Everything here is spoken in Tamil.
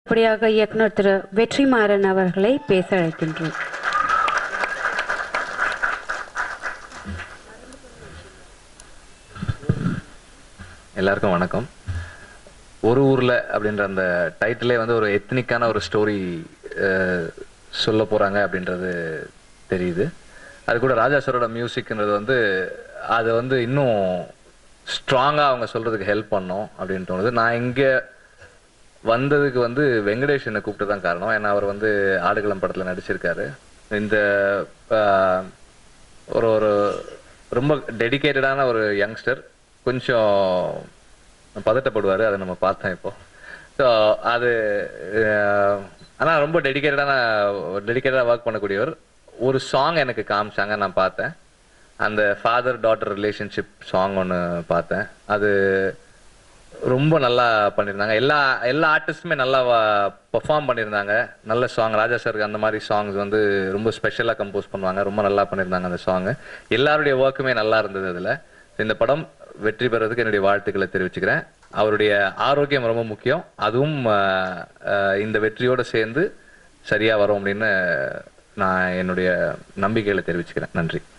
இப்படியாக இயக்குனர் திரு வெற்றிமாறன் அவர்களை பேச அழைக்கின்றோம் எல்லாருக்கும் வணக்கம் ஒரு ஊர்ல அப்படின்ற அந்த டைட்டிலே வந்து ஒரு எத்னிக்கான ஒரு ஸ்டோரி சொல்ல போறாங்க அப்படின்றது தெரியுது அது கூட ராஜா சாரோட மியூசிக்ன்றது வந்து அது வந்து இன்னும் ஸ்ட்ராங்கா அவங்க சொல்றதுக்கு ஹெல்ப் பண்ணோம் அப்படின்னு தோணுது நான் இங்க வந்ததுக்கு வந்து வெங்கடேஷ் என்னை கூப்பிட்டு தான் காரணம் ஏன்னா அவர் வந்து ஆடுகளம் படத்துல நடிச்சிருக்காரு இந்த ஆஹ், ஒரு ஒரு ரொம்ப டெடிகேட்டடான ஒரு யங்ஸ்டர் கொஞ்சம் பதட்டப்படுவார் அதை நம்ம பார்த்தோம் இப்போ ஸோ அது அஹ், ஆனா ரொம்ப டெடிகேட்டடான டெடிகேட்டடாக ஒர்க் பண்ணக்கூடியவர் ஒரு சாங் எனக்கு காமிச்சாங்க நான் பார்த்தேன் அந்த ஃபாதர் டாட்டர் ரிலேஷன்ஷிப் சாங் ஒன்று பார்த்தேன் அது ரொம்ப நல்லா பண்ணியிருந்தாங்க எல்லா எல்லா ஆர்டிஸ்ட்டுமே நல்லா பெர்ஃபார்ம் பண்ணியிருந்தாங்க நல்ல சாங் ராஜா சாருக்கு அந்த மாதிரி சாங்ஸ் வந்து ரொம்ப ஸ்பெஷலாக கம்போஸ் பண்ணுவாங்க ரொம்ப நல்லா பண்ணியிருந்தாங்க அந்த சாங் எல்லாருடைய ஒர்க்குமே நல்லா இருந்தது அதில் இந்த படம் வெற்றி பெறதுக்கு என்னுடைய வாழ்த்துக்களை தெரிவிச்சுக்கிறேன் அவருடைய ஆரோக்கியம் ரொம்ப முக்கியம் அதுவும் அஹ், அஹ், இந்த வெற்றியோட சேர்ந்து சரியா வரும் அப்படின்னு நான் என்னுடைய நம்பிக்கைகளை தெரிவிச்சுக்கிறேன் நன்றி